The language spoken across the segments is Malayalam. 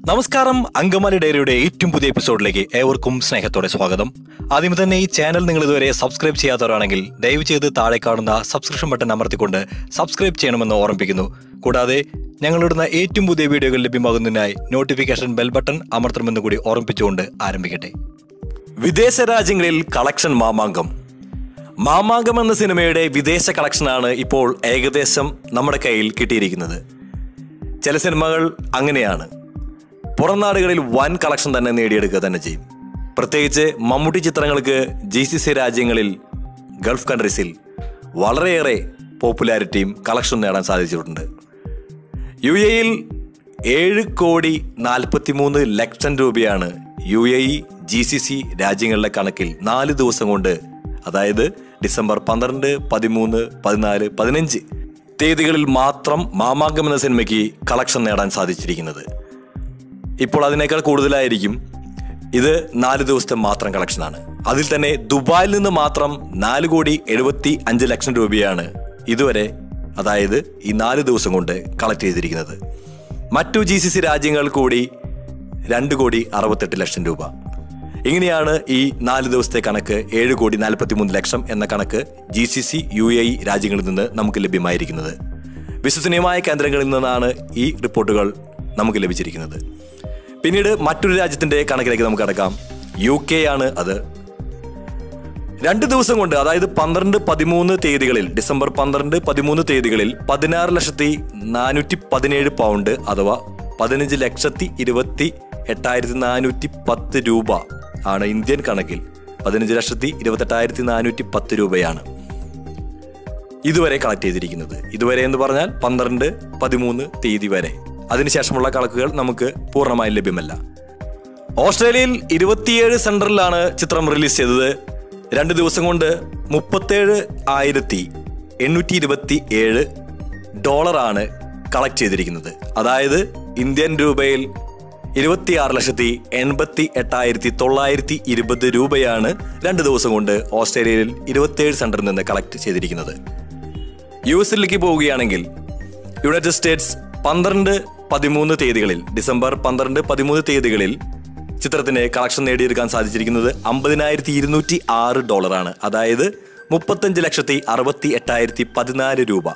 നമസ്കാരം അങ്കമാലി ഡയറിയുടെ ഏറ്റവും പുതിയ എപ്പിസോഡിലേക്ക് ഏവർക്കും സ്നേഹത്തോടെ സ്വാഗതം ആദ്യം തന്നെ ഈ ചാനൽ നിങ്ങൾ ഇതുവരെ സബ്സ്ക്രൈബ് ചെയ്യാത്തവരാണെങ്കിൽ ദയവ് ചെയ്ത് താഴെ കാണുന്ന സബ്സ്ക്രിപ്ഷൻ ബട്ടൺ അമർത്തിക്കൊണ്ട് സബ്സ്ക്രൈബ് ചെയ്യണമെന്ന് ഓർമ്മിപ്പിക്കുന്നു കൂടാതെ ഞങ്ങളിടുന്ന ഏറ്റവും പുതിയ വീഡിയോകൾ ലഭ്യമാകുന്നതിനായി നോട്ടിഫിക്കേഷൻ ബെൽ ബട്ടൺ അമർത്തണമെന്ന് കൂടി ഓർമ്മിപ്പിച്ചുകൊണ്ട് ആരംഭിക്കട്ടെ വിദേശ രാജ്യങ്ങളിൽ കളക്ഷൻ മാമാങ്കം മാമാങ്കം എന്ന സിനിമയുടെ വിദേശ കളക്ഷനാണ് ഇപ്പോൾ ഏകദേശം നമ്മുടെ കയ്യിൽ കിട്ടിയിരിക്കുന്നത് ചില സിനിമകൾ അങ്ങനെയാണ് പുറം നാടുകളിൽ വൻ കളക്ഷൻ തന്നെ നേടിയെടുക്കുക തന്നെ ചെയ്യും പ്രത്യേകിച്ച് മമ്മൂട്ടി ചിത്രങ്ങൾക്ക് ജി സി സി രാജ്യങ്ങളിൽ ഗൾഫ് കൺട്രീസിൽ വളരെയേറെ പോപ്പുലാരിറ്റിയും കളക്ഷൻ നേടാൻ സാധിച്ചിട്ടുണ്ട് യു എയിൽ ഏഴ് കോടി നാൽപ്പത്തിമൂന്ന് ലക്ഷം രൂപയാണ് U A E G C C രാജ്യങ്ങളുടെ കണക്കിൽ നാല് ദിവസം കൊണ്ട് അതായത് ഡിസംബർ പന്ത്രണ്ട് പതിമൂന്ന് പതിനാല് പതിനഞ്ച് തീയതികളിൽ മാത്രം മാമാങ്കം എന്ന സിനിമയ്ക്ക് കളക്ഷൻ നേടാൻ സാധിച്ചിരിക്കുന്നത് ഇപ്പോൾ അതിനേക്കാൾ കൂടുതലായിരിക്കും ഇത് നാല് ദിവസത്തെ മാത്രം കളക്ഷനാണ് അതിൽ തന്നെ ദുബായിൽ നിന്ന് മാത്രം നാല് കോടി എഴുപത്തി അഞ്ച് ലക്ഷം രൂപയാണ് ഇതുവരെ അതായത് ഈ നാല് ദിവസം കൊണ്ട് കളക്ട് ചെയ്തിരിക്കുന്നത് മറ്റു ജി സി സി രാജ്യങ്ങൾ കൂടി രണ്ട് കോടി അറുപത്തെട്ട് ലക്ഷം രൂപ ഇങ്ങനെയാണ് ഈ നാല് ദിവസത്തെ കണക്ക് ഏഴ് കോടി നാൽപ്പത്തി മൂന്ന് ലക്ഷം എന്ന കണക്ക് G C C U A E രാജ്യങ്ങളിൽ നിന്ന് നമുക്ക് ലഭ്യമായിരിക്കുന്നത് വിശ്വസനീയമായ കേന്ദ്രങ്ങളിൽ നിന്നാണ് ഈ റിപ്പോർട്ടുകൾ നമുക്ക് ലഭിച്ചിരിക്കുന്നത് പിന്നീട് മറ്റൊരു രാജ്യത്തിന്റെ കണക്കിലേക്ക് നമുക്ക് അടക്കാം യു കെ ആണ് അത് രണ്ട് ദിവസം കൊണ്ട് അതായത് പന്ത്രണ്ട് പതിമൂന്ന് തീയതികളിൽ ഡിസംബർ പന്ത്രണ്ട് പതിമൂന്ന് തീയതികളിൽ പതിനാറ് ലക്ഷത്തി നാനൂറ്റി പതിനേഴ് പൗണ്ട് അഥവാ പതിനഞ്ച് ലക്ഷത്തി ഇരുപത്തി എട്ടായിരത്തി നാനൂറ്റി പത്ത് രൂപ ആണ് ഇന്ത്യൻ കണക്കിൽ പതിനഞ്ച് ലക്ഷത്തി ഇരുപത്തെട്ടായിരത്തി നാനൂറ്റി പത്ത് രൂപയാണ് ഇതുവരെ കളക്ട് ചെയ്തിരിക്കുന്നത് ഇതുവരെ എന്ന് പറഞ്ഞാൽ പന്ത്രണ്ട് പതിമൂന്ന് തീയതി വരെ അതിനുശേഷമുള്ള കണക്കുകൾ നമുക്ക് പൂർണ്ണമായും ലഭ്യമല്ല ഓസ്ട്രേലിയയിൽ ഇരുപത്തിയേഴ് സെന്ററിലാണ് ചിത്രം റിലീസ് ചെയ്തത് രണ്ട് ദിവസം കൊണ്ട് മുപ്പത്തേഴ് ആയിരത്തി എണ്ണൂറ്റി ഇരുപത്തി ഏഴ് ഡോളറാണ് കളക്ട് ചെയ്തിരിക്കുന്നത് അതായത് ഇന്ത്യൻ രൂപയിൽ ഇരുപത്തിയാറ് ലക്ഷത്തി എൺപത്തി എട്ടായിരത്തി തൊള്ളായിരത്തി ഇരുപത് രൂപയാണ് രണ്ട് ദിവസം കൊണ്ട് ഓസ്ട്രേലിയയിൽ ഇരുപത്തിയേഴ് സെന്ററിൽ നിന്ന് കളക്ട് ചെയ്തിരിക്കുന്നത് യു എസിലേക്ക് പോവുകയാണെങ്കിൽ യുണൈറ്റഡ് സ്റ്റേറ്റ്സ് പന്ത്രണ്ട് പതിമൂന്ന് തീയതികളിൽ ഡിസംബർ പന്ത്രണ്ട് പതിമൂന്ന് തീയതികളിൽ ചിത്രത്തിന് കളക്ഷൻ നേടിയെടുക്കാൻ സാധിച്ചിരിക്കുന്നത് അമ്പതിനായിരത്തി ഇരുന്നൂറ്റി ആറ് ഡോളറാണ് അതായത് മുപ്പത്തഞ്ച് ലക്ഷത്തി അറുപത്തി എട്ടായിരത്തി പതിനാല് രൂപ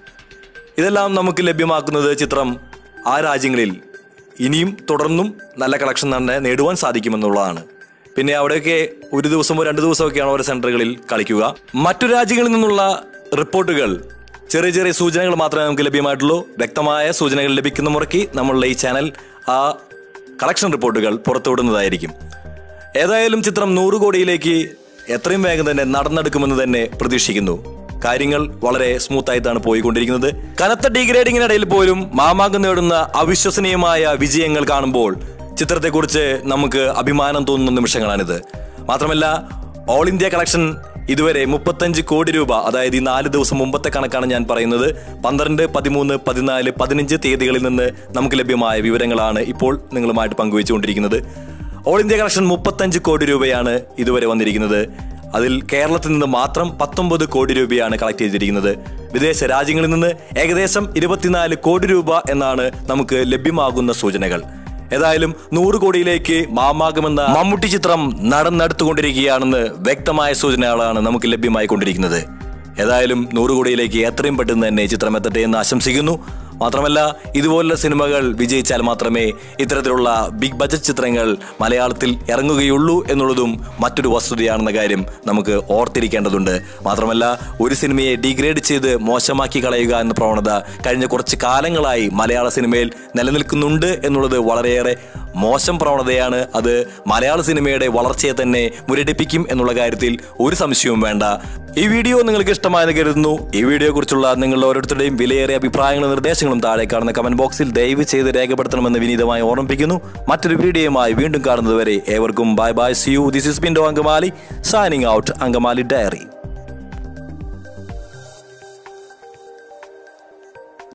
ഇതെല്ലാം നമുക്ക് ലഭ്യമാക്കുന്നത് ചിത്രം ആ രാജ്യങ്ങളിൽ ഇനിയും തുടർന്നും നല്ല കളക്ഷൻ തന്നെ നേടുവാൻ സാധിക്കുമെന്നുള്ളതാണ് പിന്നെ അവിടെയൊക്കെ ഒരു ദിവസമോ രണ്ട് ദിവസമൊക്കെയാണ് ഓരോ സെന്ററുകളിൽ കളിക്കുക മറ്റു രാജ്യങ്ങളിൽ നിന്നുള്ള റിപ്പോർട്ടുകൾ ചെറിയ ചെറിയ സൂചനകൾ മാത്രമേ നമുക്ക് ലഭ്യമായിട്ടുള്ളൂ വ്യക്തമായ സൂചനകൾ ലഭിക്കുന്ന മുറയ്ക്ക് നമ്മളുടെ ഈ ചാനൽ ആ കളക്ഷൻ റിപ്പോർട്ടുകൾ പുറത്തുവിടുന്നതായിരിക്കും ഏതായാലും ചിത്രം നൂറ് കോടിയിലേക്ക് എത്രയും വേഗം തന്നെ നടന്നെടുക്കുമെന്ന് തന്നെ പ്രതീക്ഷിക്കുന്നു കാര്യങ്ങൾ വളരെ സ്മൂത്ത് ആയിട്ടാണ് പോയിക്കൊണ്ടിരിക്കുന്നത് കനത്ത ഡീഗ്രേഡിങ്ങിനിടയിൽ പോലും മാമാങ്കം നേടുന്ന അവിശ്വസനീയമായ വിജയങ്ങൾ കാണുമ്പോൾ ചിത്രത്തെക്കുറിച്ച് നമുക്ക് അഭിമാനം തോന്നുന്ന നിമിഷങ്ങളാണിത് മാത്രമല്ല ഓൾ ഇന്ത്യ കളക്ഷൻ ഇതുവരെ മുപ്പത്തഞ്ച് കോടി രൂപ അതായത് ഈ നാല് ദിവസം മുമ്പത്തെ കണക്കാണ് ഞാൻ പറയുന്നത് പന്ത്രണ്ട് പതിമൂന്ന് പതിനാല് പതിനഞ്ച് തീയതികളിൽ നിന്ന് നമുക്ക് ലഭ്യമായ വിവരങ്ങളാണ് ഇപ്പോൾ നിങ്ങളുമായിട്ട് പങ്കുവച്ചുകൊണ്ടിരിക്കുന്നത് ഓൾ ഇന്ത്യ കളക്ഷൻ മുപ്പത്തഞ്ച് കോടി രൂപയാണ് ഇതുവരെ വന്നിരിക്കുന്നത് അതിൽ കേരളത്തിൽ നിന്ന് മാത്രം പത്തൊമ്പത് കോടി രൂപയാണ് കളക്ട് ചെയ്തിരിക്കുന്നത് വിദേശ രാജ്യങ്ങളിൽ നിന്ന് ഏകദേശം ഇരുപത്തിനാല് കോടി രൂപ എന്നാണ് നമുക്ക് ലഭ്യമാകുന്ന സൂചനകൾ ഏതായാലും നൂറ് കോടിയിലേക്ക് മാമാകുമെന്ന മമ്മൂട്ടി ചിത്രം നടന്നെടുത്തുകൊണ്ടിരിക്കുകയാണെന്ന് വ്യക്തമായ സൂചനകളാണ് നമുക്ക് ലഭ്യമായി കൊണ്ടിരിക്കുന്നത് ഏതായാലും നൂറ് കോടിയിലേക്ക് എത്രയും പെട്ടെന്ന് തന്നെ ചിത്രം എത്തട്ടെ എന്ന് ആശംസിക്കുന്നു മാത്രമല്ല ഇതുപോലുള്ള സിനിമകൾ വിജയിച്ചാൽ മാത്രമേ ഇത്തരത്തിലുള്ള ബിഗ് ബജറ്റ് ചിത്രങ്ങൾ മലയാളത്തിൽ ഇറങ്ങുകയുള്ളൂ എന്നുള്ളതും മറ്റൊരു വസ്തുതയാണെന്ന കാര്യം നമുക്ക് ഓർത്തിരിക്കേണ്ടതുണ്ട് മാത്രമല്ല ഒരു സിനിമയെ ഡിഗ്രേഡ് ചെയ്ത് മോശമാക്കി കളയുക എന്ന പ്രവണത കഴിഞ്ഞ കുറച്ച് കാലങ്ങളായി മലയാള സിനിമയിൽ നിലനിൽക്കുന്നുണ്ട് എന്നുള്ളത് വളരെയേറെ മോശം പ്രവണതയാണ് അത് മലയാള സിനിമയുടെ വളർച്ചയെ തന്നെ മുരടിപ്പിക്കും എന്നുള്ള കാര്യത്തിൽ ഒരു സംശയവും വേണ്ട ഈ വീഡിയോ നിങ്ങൾക്ക് ഇഷ്ടമായെന്ന് കരുതുന്നു ഈ വീഡിയോ കുറിച്ചുള്ള നിങ്ങളുടെ ഓരോരുത്തരുടെയും വിലയേറിയ അഭിപ്രായങ്ങളും നിർദ്ദേശങ്ങളും താഴെ കാണുന്ന കമന്റ് ബോക്സിൽ ദയവ് ചെയ്ത് രേഖപ്പെടുത്തണമെന്ന് വിനീതമായി ഓർമ്മിപ്പിക്കുന്നു മറ്റൊരു വീഡിയോയുമായി വീണ്ടും കാണുന്നതുവരെ ഏവർക്കും bye bye see you this is പിൻഡോ Angamaly signing out Angamaly diary